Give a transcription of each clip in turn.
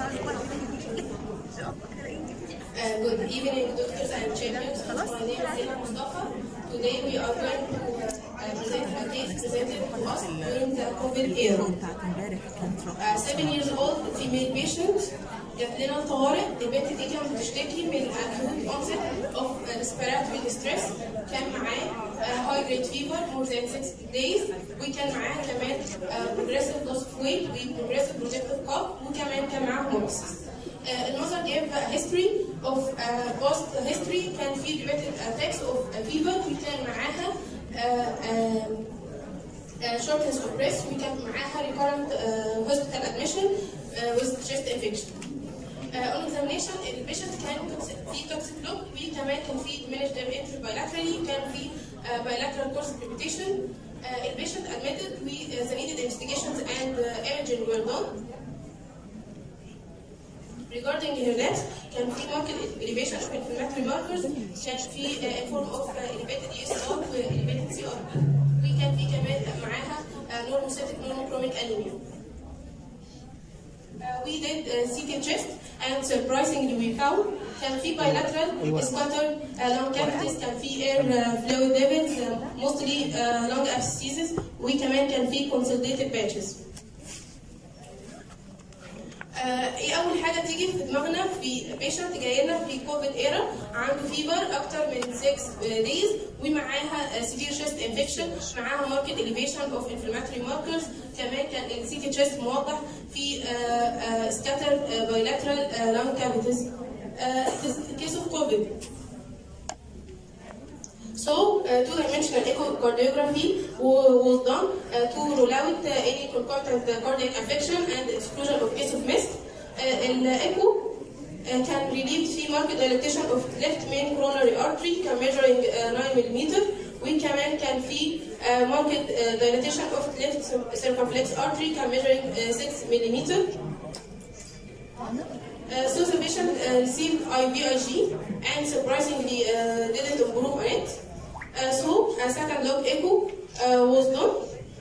Uh, good evening, doctors and champions. My name is Zena Mustafa. Today we are going to uh, present a case presented to us during the COVID era. بتاعت امبارح كانت Uh, رائعه seven years old female patient جات لنا الطوارئ البنت دي كانت بتشتكي من acute onset of uh, respiratory distress كان معاه uh, high grade fever more than six days وكان معاه كمان uh, progressive loss of weight و progressive projective cough وكمان كان معاه homocyst. Uh, المظهر جاب history of uh, post history كان في repeated attacks of uh, fever وكان معاها uh, um, uh, shortness of breath we كان معاها recurrent uh, hospital admission uh, with chest infection. Uh, on examination البيشنت كان toxic- في toxic look وكمان كان في diminished entry bilaterally وكان في uh, bilateral course presentation. Uh, البيشنت admitted we uh, the needed investigations and uh, imaging were done. Regarding her labs, كان في marked elevation of inflammatory markers كان في uh, in form of uh, elevated ESR و elevated CRP وكان في كمان معاها uh, normocytic normochromic anemia. Uh, we did uh, CT chest and surprisingly we found كان في bilateral scattered uh, lung cavities كان في air uh, fluid levels uh, mostly uh, lung abscesses وكمان كان في consolidated patches. آه، ايه اول حاجه تيجي في دماغنا في بيشنت جاي لنا في كوفيد ايرا عنده فيبر اكتر من 6 دايز ومعاها سيفير شيست انفكشن معاها ماركت اليفيشن اوف انفلاماتوري ماركرز كمان كان السي تي تشيست موضح في سكاتر بايلاترال لانج كافيتيز كيس اوف كوفيد So, uh, two-dimensional echocardiography wa- was done uh, to rule out uh, any concomitant uh, cardiac affection and exclusion of case of mist. Uh, الإيكو uh, can relieve في marked dilatation of left main coronary artery can measuring uh, 9 mm وكمان كان في uh, marked uh, dilatation of left circumflex artery can measuring uh, 6 mm. Uh, so the patient uh, received IVIG and surprisingly uh, didn't improve on it. Uh, so a second log echo uh, was done.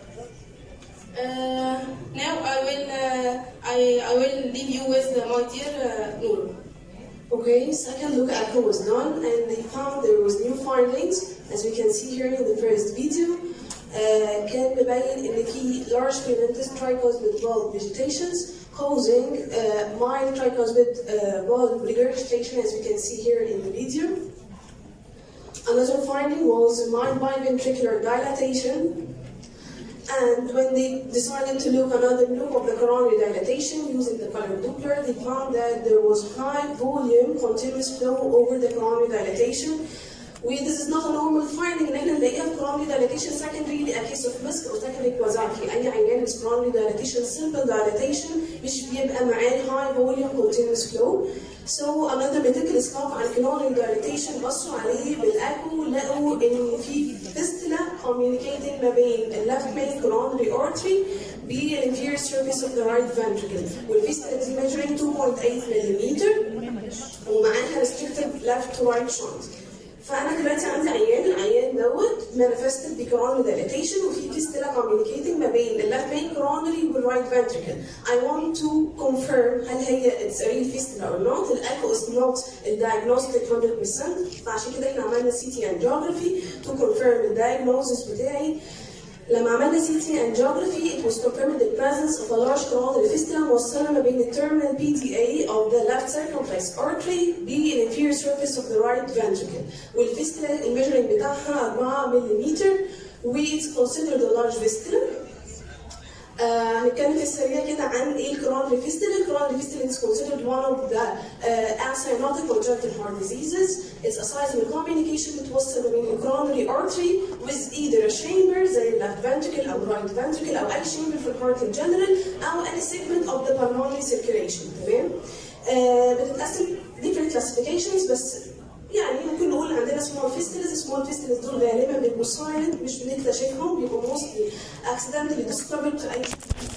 Uh, now I will uh, I, I will leave you with uh, my dear uh, Noor. Okay, second look echo was done and they found there was new findings as we can see here in the first video. Uh, كان مبين ان في large filamentous tricuspid valve vegetations causing uh, mild tricuspid uh, valve regurgitation as we can see here in the video. Another finding was mild biventricular dilatation and when they decided to look another look of the coronary dilatation using the color Doppler, they found that there was high volume continuous flow over the coronary dilatation. We, this is not a normal finding ان احنا نلاقيها في coronary dilatation secondary a case of MISC or secondary quasarchy اي عيان is coronary dilatation simple dilatation مش بيبقى معاه high volume continuous flow. So another medical staff عن coronary dilatation بصوا عليه بالاكو لقوا ان في fistula communicating ما بين ال left main coronary artery بالinferior surface of the right ventricle والفيستula دي measuring 2.8 ملم ومعاها restricted left to right shunt فانا دلوقتي عندي عيان العيان دوت manifested بcoronary dilatation وفي fistula communicating ما بين ال left main coronary وال right ventricle I want to confirm هل هي it's a real fistula or not الاكو is not a diagnostic 100% فعشان كده احنا عملنا CT angiography to confirm the diagnosis بتاعي لما عملنا سي تي angiography it was confirmed the presence of a large coronary fistula موصلة ما بين the terminal PDA of the left circumflex artery بالinferior surface of the right ventricle والفيستula الميجرنج بتاعها 4 ملم و it's considered a large fistula آه، هنتكلم في السريع كده عن ايه الكرونري فيستula الكرونري فيستula is considered one of the uh, acyanotic congenital heart diseases it's a seismic communication بتوصل ما بين الكرونري artery with either a chamber زي ال left ventricle او right ventricle او اي chamber في الهارت in general او any segment of the pulmonary circulation تمام آه بتتقسم different classifications بس يعني ممكن نقول عندنا سمول فيستلز سمول فيستلز دول غالبا بيبقوا سايلنت مش بنكتشفهم بيبقوا موستلي اكسيدنتالي ديسكفرد في اي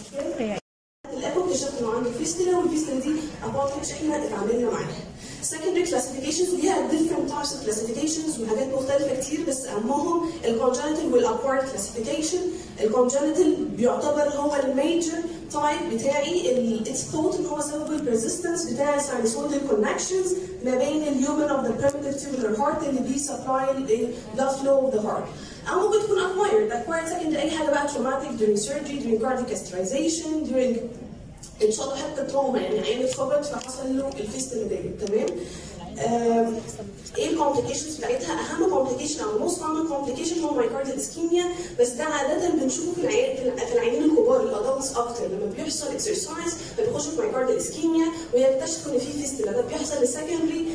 الايكو اكتشفت انه عنده فيستلا والفيستلا دي اباوت which احنا اتعاملنا معاها secondary classifications ليها different types of classifications وحاجات مختلفة كتير بس أهمهم الcongenital والacquired classification الcongenital بيعتبر هو الميجر تايب بتاعي ال- it's thought ان هو سببه resistance بتاع sinusoidal connections ما بين الهيومن اوف ذا primitive tubular heart اللي بيسبلاي ال blood flow of the heart او ممكن تكون acquired acquired second اي حاجه بقى traumatic during surgery during cardiac catheterization during ان شاء الله حتى تروما يعني عين اتخبط فحصل له الفيستل ديت تمام آم، ايه الكومبليكيشنز بتاعتها اهم كومبليكيشن او موست كومن كومبليكيشن هو مايكارديال اسكيميا بس ده عاده بنشوفه في العيان في العيانين الكبار الادلتس اكتر لما بيحصل اكسرسايز بيخشوا في مايكارديال اسكيميا ويكتشفوا ان في فيستلا ده بيحصل لسكندري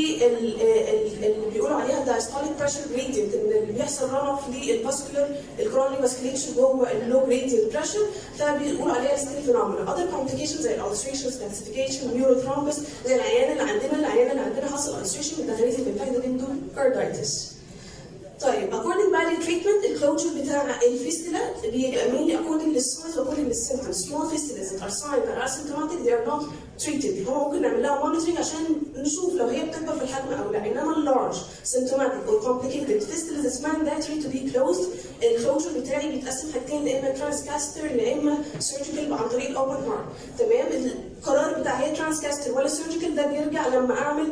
اللي بيقولوا عليها دايستوليك بريشر جريدينت ان اللي بيحصل ران اوف للفاسكولار الكروني فاسكوليتشن جوه اللو جريدينت بريشر فبيقولوا عليها ستيل فينومينا اذر كومبليكيشن زي الالستريشن كالسيفيكيشن نيوروثرومبس زي العيان اللي عندنا العيان اللي عندنا حصل الستريشن من داخليه الفايده عنده كاردايتس طيب according بقى للتريتمنت الكلوجر بتاع الفيستلا بيبقى mainly according للسايز according للسيمتومز small fistulas that are silent and asymptomatic they are not treated هو ممكن نعمل لها monitoring عشان نشوف لو هي بتكبر في الحجم او لا انما اللارج symptomatic or complicated fistulas it's mandatory to be closed الكلوجر بتاعي بيتقسم حاجتين يا اما ترانسكاستر يا اما سيرجيكال عن طريق الاوبن هارت تمام القرار بتاع هي ترانسكاستر ولا سيرجيكال ده بيرجع لما اعمل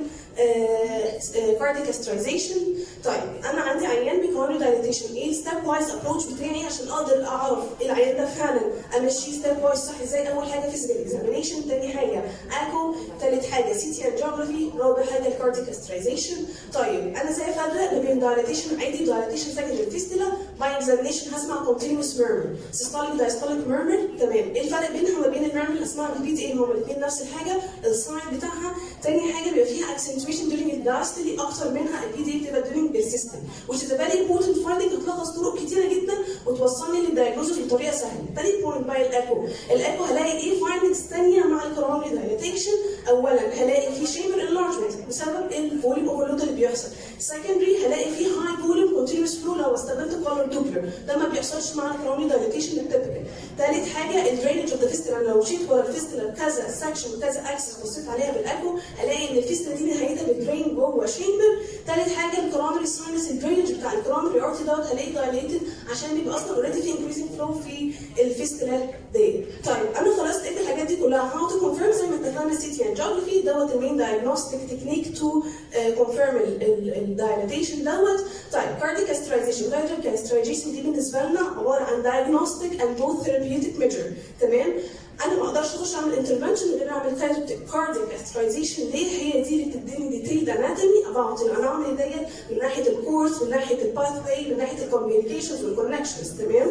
كارديك استرايزيشن طيب انا عندي عيان بيكوني دايليتيشن ايه ستيب وايز ابروتش بتاعي عشان اقدر اعرف العيان ده فعلا امشيه ستيب وايز صح ازاي اول حاجه فيزيكال اكزامينيشن تاني حاجه اكو ثالث حاجه سي تي انجيوغرافي رابع حاجه الكارديك استرايزيشن طيب انا ازاي افرق ما بين دايليتيشن عادي دايليتيشن سكندري فيستيلا باي اكزامينيشن هسمع كونتينوس ميرمر سيستوليك دايستوليك ميرمر تمام ايه الفرق بينها وما بين الميرمر اسمها ريبيت ايه هما الاثنين نفس الحاجه الساين بتاعها تاني حاجه بيبقى فيها accentuation during الدايستولي اكتر منها البي دي بتبقى during persistent which is a very important finding بتلخص طرق كتيره جدا وتوصلني للدايجنوزس بطريقه سهله تاني بوينت بقى الايكو الايكو هلاقي ايه فايندنجز ثانيه مع الكورونري دايليتيشن اولا هلاقي في شيمر انلارجمنت بسبب الفوليوم اوفرلود اللي بيحصل سكندري هلاقي في هاي فوليوم كونتينوس فلو لو استخدمت كولر دوبلر ده ما بيحصلش مع الكورونري دايليتيشن التيبيكال ثالث حاجه الدرينج اوف ذا فيستلا لو مشيت ورا الفيستلا كذا سكشن وكذا اكسس بصيت عليها بالايكو الاقي ان الفيستلا دي نهايتها بتدرين جوه شيمبر ثالث حاجه الكورونري ساينس الدرينج بتاع الكورونري ارتي دوت هلاقي دايليتد عشان بيبقى اصلا اوريدي في انكريزنج فلو في الفيستلا دي طيب انا خلاص لقيت الحاجات دي كلها هاو تو كونفيرم زي ما اتفقنا سي تي انجيوغرافي دوت المين دايجنوستيك تكنيك تو كونفيرم الدايليتيشن دوت طيب كارديك استرايزيشن كارديك استرايزيشن دي بالنسبه لنا عباره عن دايجنوستيك اند بوث ثيرابيوتيك ميجر تمام انا ما اقدرش اخش اعمل انترفنشن غير اعمل كارديك استرايزيشن ليه هي دي اللي بتديني ديتيلد اناتومي اباوت الانومالي ديت من ناحيه الكورس من ناحيه الباث واي من ناحيه الكوميونيكيشنز والكونكشنز تمام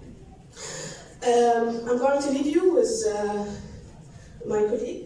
Um, I'm going to leave you with uh, my colleague.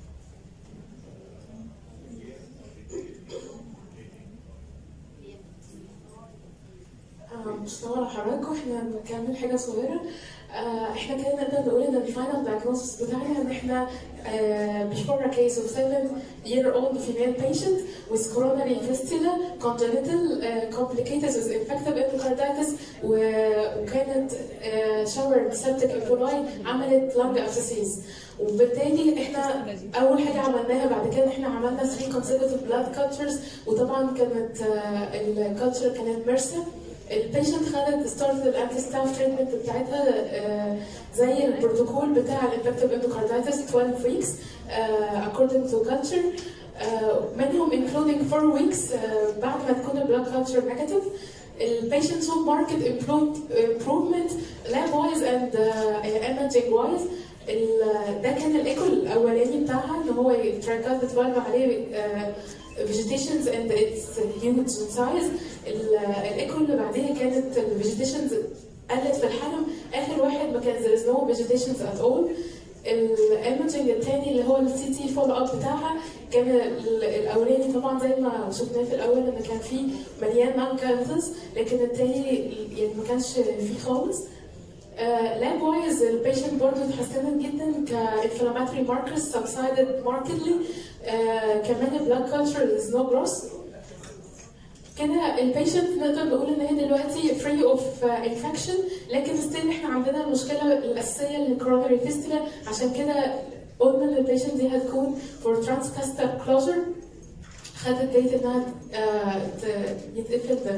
مش نور حضراتكم احنا بنكمل حاجه صغيره آه، احنا كده نقدر نقول ان الفاينل دايجنوستس بتاعنا ان احنا uh, before a case of seven year old female patient with coronary fistula congenital uh, complicated with infective endocarditis و- وكانت uh, showered septic emboli عملت lung abscesses وبالتالي احنا اول حاجه عملناها بعد كده احنا عملنا 3 consecutive blood cultures وطبعا كانت الكالتشر كانت ميرسا البيشنت خدت ستارت الانتي ستاف تريتمنت بتاعتها آه، زي البروتوكول بتاع الانفكتيف اندوكاردايتس 12 ويكس according to culture آه، منهم including 4 ويكس بعد ما تكون البلاد كالتشر نيجاتيف البيشنت saw marked improved- improvement lab wise and uh, imaging wise ال- ده كان الايكو الاولاني بتاعها ان هو التراكات بتولد عليه آه، vegetations and it's huge in size ال- الايكو اللي بعديها كانت الفيجيتيشنز قلت في الحجم اخر واحد ما كان there is no vegetations at all الايمجنج الثاني اللي هو السي تي فولو اب بتاعها كان ال- الاولاني طبعا زي ما شفناه في الاول ان كان فيه مليان مان كانثس لكن الثاني يعني ما كانش فيه خالص لاب وايز البيشنت برضه اتحسنت جدا كانفلاماتوري ماركرز subsided markedly آه، كمان البلاد كلتشر از نو جروس كده البيشنت نقدر نقول ان هي دلوقتي فري اوف انفكشن لكن ستيل احنا عندنا المشكله الاساسيه للكورونري فيستولا عشان كده قلنا ان البيشنت دي هتكون فور ترانسكاستر كلوجر خدت ديت انها آه، ت- يتقفل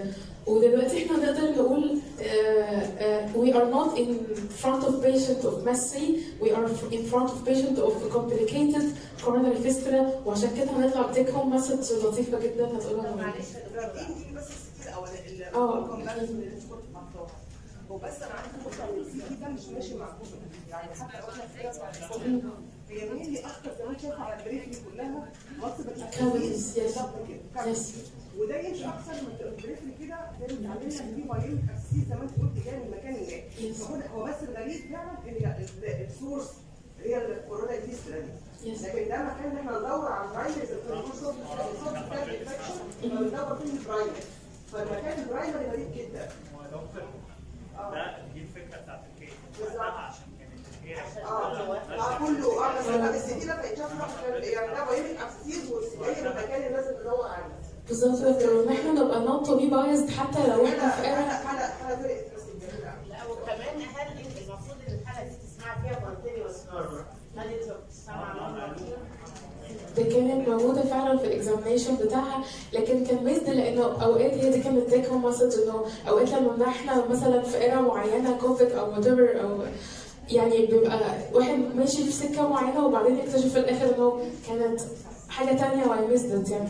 ودلوقتي احنا نقدر نقول uh, uh, we are not in front of patient of mass C we are in front of patient of complicated coronary fistula وعشان كده هنطلع بتيك هوم مسج لطيفه جدا هتقولها لنا. معلش اديني بس السكيل الاولاني اه. الكومباريزون اللي انت كنت حاطاه هو بس انا عندي نقطه ان السي ده مش ماشي مع جوجل يعني حتى لو احنا في هي مين اللي اكتر زمان شايفه على البريفلي كلها مصر Cavities, yes. بالظبط كده Yes. وده يمشي اكثر من البريفلي كده زي ما اتعلمنا ان في بايون اساسي زي ما انت قلت جاي من مكان ما Yes. فهو ده- هو بس الغريب فعلا ان ال- السورس هي الكورونا فيسترا دي Yes. لكن ده مكان ان احنا ندور على البرايمري السورس بتاع الانفكشن فبندور فيه البرايمري فالمكان البرايمري غريب جدا ده دي الفكره بتاعت الكيك بالظبط. عشان كانت هي اه اه كله اه بس لا بس دي لما يتشاف يعني ده بايونيك ابسيز والسجاير المكان اللي لازم ندور عليه بالظبط يا دكتور وان احنا نبقى not to be biased حتى لو احنا في حاله era حاله حاله فرق interesting جميله قوي. لا وكمان هل انت المفروض ان الحاله دي تسمع فيها كونتينيوس نورمال هل انت بتسمع نورمال دي كانت موجودة فعلا في الاكزامينشن بتاعها لكن كان بيزد لانه اوقات هي دي كانت تيك هوم مسج انه اوقات لما احنا مثلا في ايرا معينة كوفيد او whatever او يعني بيبقى واحد ماشي في سكة معينة وبعدين يكتشف في الاخر انه كانت حاجة تانية واي ميزد يعني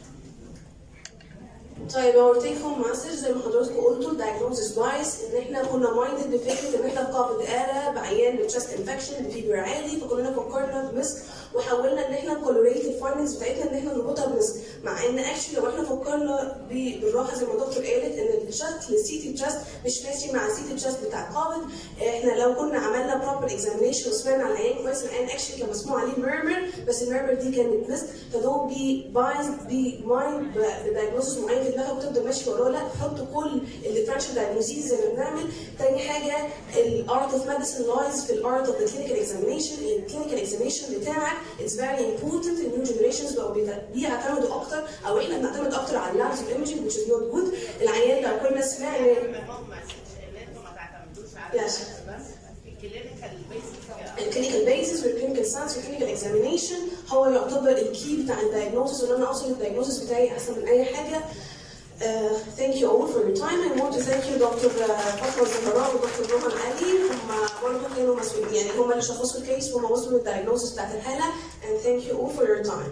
طيب اور تيك هوم مسج زي ما حضراتكم قلتوا الدايجنوزس وايز ان احنا كنا مايندد بفكره ان احنا في قابض آلة بعيان بتشست انفكشن بفيبر عالي فكلنا فكرنا بمسك وحاولنا ان احنا نكولوريت الفايندنجز بتاعتنا ان احنا نربطها بمسك مع ان اكشلي لو احنا فكرنا ب- بالراحه زي ما الدكتور قالت ان الشكل السيتي تشست مش ماشي مع السيتي تشست بتاع القابض احنا لو كنا عملنا بروبر اكزامينشن وسمعنا على العيان كويس العيان اكشلي كان مسموع عليه ميرمر بس الميرمر دي كانت مسك فدول بي بايز بي مايند بدايجنوستس معين في دماغك وتفضل ماشي وراه لا حط كل الديفرنشال دايجنوزيز زي ما بنعمل تاني حاجه الارت اوف ميديسن لايز في الارت اوف ذا كلينيكال اكزامينشن الكلينيكال اكزامينشن بتاعك اتس فيري امبورتنت النيو جنريشنز بقوا بيت- بيعتمدوا اكتر او احنا بنعتمد اكتر على اللابس والايمجنج which is not good العيان لو كنا سمعنا هم مسج ان انتوا ما تعتمدوش على Yes. بس الكلينيكال بيسك الكلينيكال بيزس والكلينيكال ساينس والكلينيكال اكزامينشن هو يعتبر الكي بتاع الدايجنوستس وان انا اوصل للدايجنوستس بتاعي احسن من اي حاجه Uh, thank you all for your time. I want to thank you دكتور فاطمه الزهراء ودكتور رومان علي هم برضه كانوا مسؤولين يعني هم اللي شخصوا الكيس وهم وصلوا للدايجنوستس بتاعت الحاله and thank you all for your time.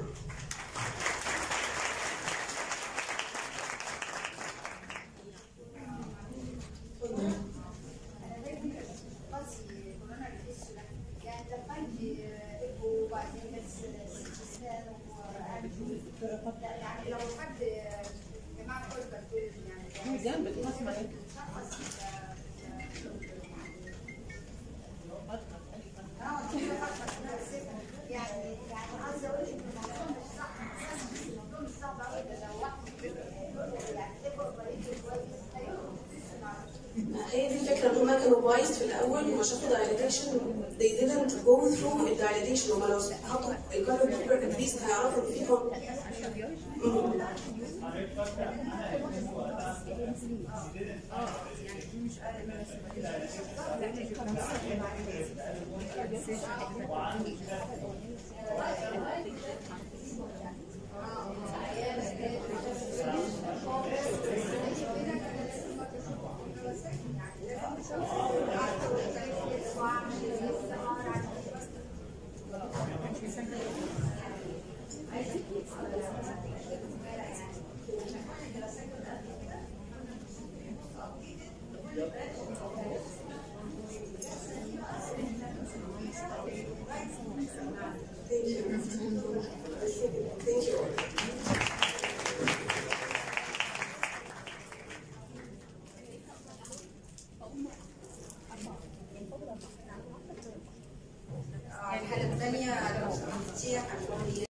يعني لو حد جماعه كل يعني يعني يعني عايزه اقول لك الموضوع مش صح الموضوع مش صعب قوي ده لو واحد يعني تبقى طريقه كويس هي دي الفكره ان هم كانوا بايظ في الاول وما شافوا دايليتيشن they didn't go through الدايليتيشن هم لو حطوا الجرب بيبر اتليست هيعرفوا ان في كون- مم. Thank you. Thank you. الحاله الثانيه لو شفتيها